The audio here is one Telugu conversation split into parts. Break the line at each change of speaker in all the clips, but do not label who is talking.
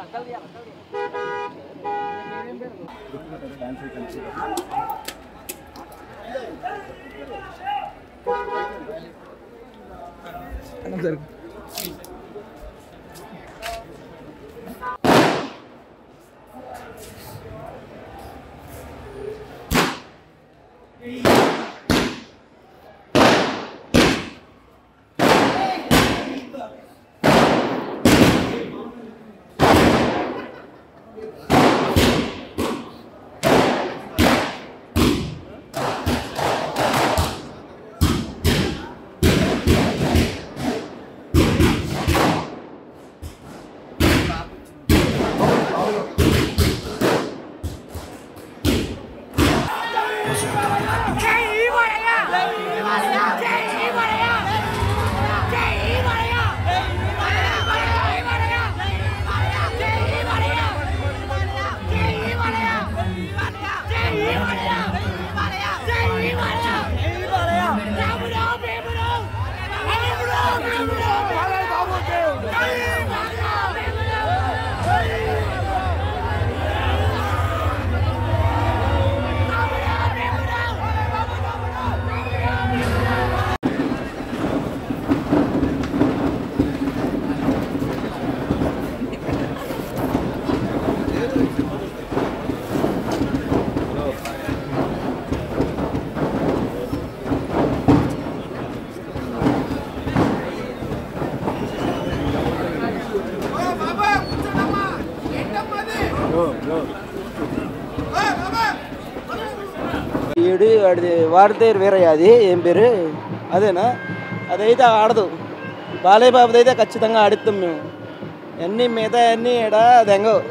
ఈడు వాడిది వాడి పేరు వీరయ్య అది ఏం పేరు అదేనా అదైతే ఆడదు బాలయ్య బాబుది అయితే ఖచ్చితంగా ఆడిస్తాం మేము అన్నీ మిగతా అన్నీ ఈడ దెంగవు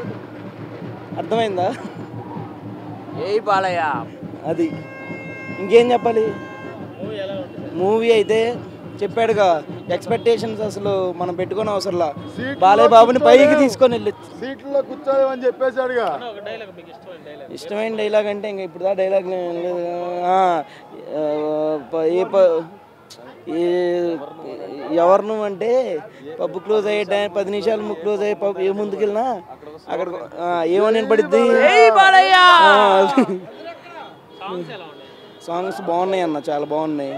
అర్థమైందా
ఏ బాలయ్య
అది ఇంకేం చెప్పాలి మూవీ అయితే చెప్పాడుగా ఎక్స్పెక్టేషన్స్ అసలు మనం పెట్టుకునే అవసరంలా బాలయ్య బాబుని పైకి తీసుకొని వెళ్ళి
సీట్లో కూర్చోలేమని చెప్పేశాడుగా
ఇష్టమైన డైలాగ్ అంటే ఇంకా ఇప్పుడు దా డైలాగ్ లేదు ఆ, ఆ, ప- ఏ ప- ఏ ఎవరు నువ్వు అంటే పబ్బు క్లోజ్ అయ్యే టైం పది నిమిషాలు ము- క్లోజ్ అయ్యే పబ్ ఏ ముందుకెళ్ళినా అక్కడ ఆ, ఏమని పడిద్ది సాంగ్స్ బాగున్నాయి అన్న చాలా బాగున్నాయి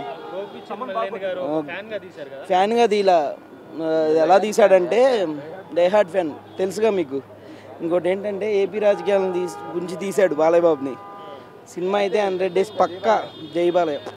ఫ్యాన్గా తీలా ఆ, ఇది ఎలా తీసాడంటే డైహార్డ్ ఫ్యాన్ తెలుసుగా మీకు ఇంకోటి ఏంటంటే ఏపీ రాజకీయాలను తీసి గురించి తీశాడు బాలయ్య బాబుని సినిమా అయితే హండ్రెడ్ డేస్ పక్కా జై బాలయ్య